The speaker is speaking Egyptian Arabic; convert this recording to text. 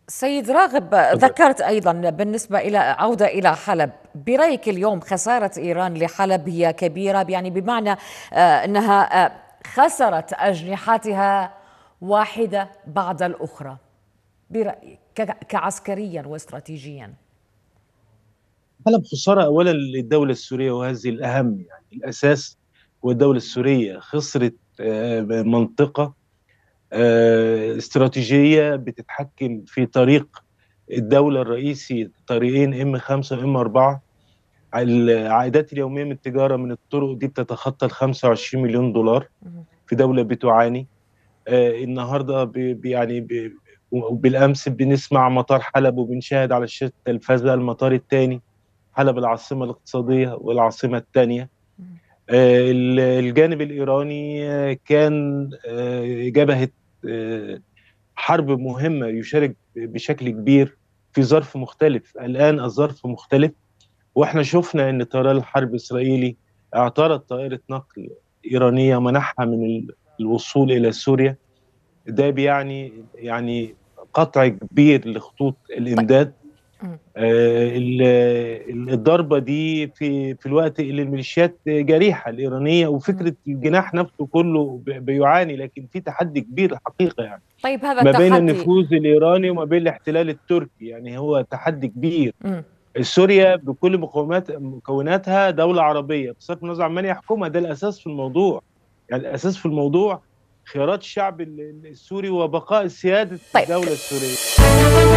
سيد راغب ذكرت ايضا بالنسبه الى عوده الى حلب برايك اليوم خساره ايران لحلب هي كبيره يعني بمعنى آه، انها آه، خسرت اجنحتها واحده بعد الاخرى برايك كعسكريا واستراتيجيا حلب خساره اولا للدوله السوريه وهذه الاهم يعني الاساس هو الدوله السوريه خسرت آه، منطقه آه، استراتيجيه بتتحكم في طريق الدوله الرئيسي طريقين ام 5 وام 4 العائدات اليوميه من التجاره من الطرق دي بتتخطى ال 25 مليون دولار في دوله بتعاني آه النهارده يعني بالامس بنسمع مطار حلب وبنشاهد على شاشه التلفزه المطار الثاني حلب العاصمه الاقتصاديه والعاصمه الثانيه آه الجانب الايراني آه، كان آه، جبهه آه، حرب مهمة يشارك بشكل كبير في ظرف مختلف الآن الظرف مختلف واحنا شفنا ان طيران الحرب الإسرائيلي اعترض طائرة نقل إيرانية منحها من الوصول إلى سوريا ده بيعني يعني قطع كبير لخطوط الإمداد آه، الضربه دي في في الوقت اللي الميليشيات جريحه الايرانيه وفكره الجناح نفسه كله بيعاني لكن في تحدي كبير الحقيقه يعني طيب هذا ما بين النفوذ الايراني وما بين الاحتلال التركي يعني هو تحدي كبير م. سوريا بكل مقومات مكوناتها دوله عربيه بصرف النظر عن من يحكمها ده الاساس في الموضوع يعني الاساس في الموضوع خيارات الشعب السوري وبقاء سياده طيب. الدوله السوريه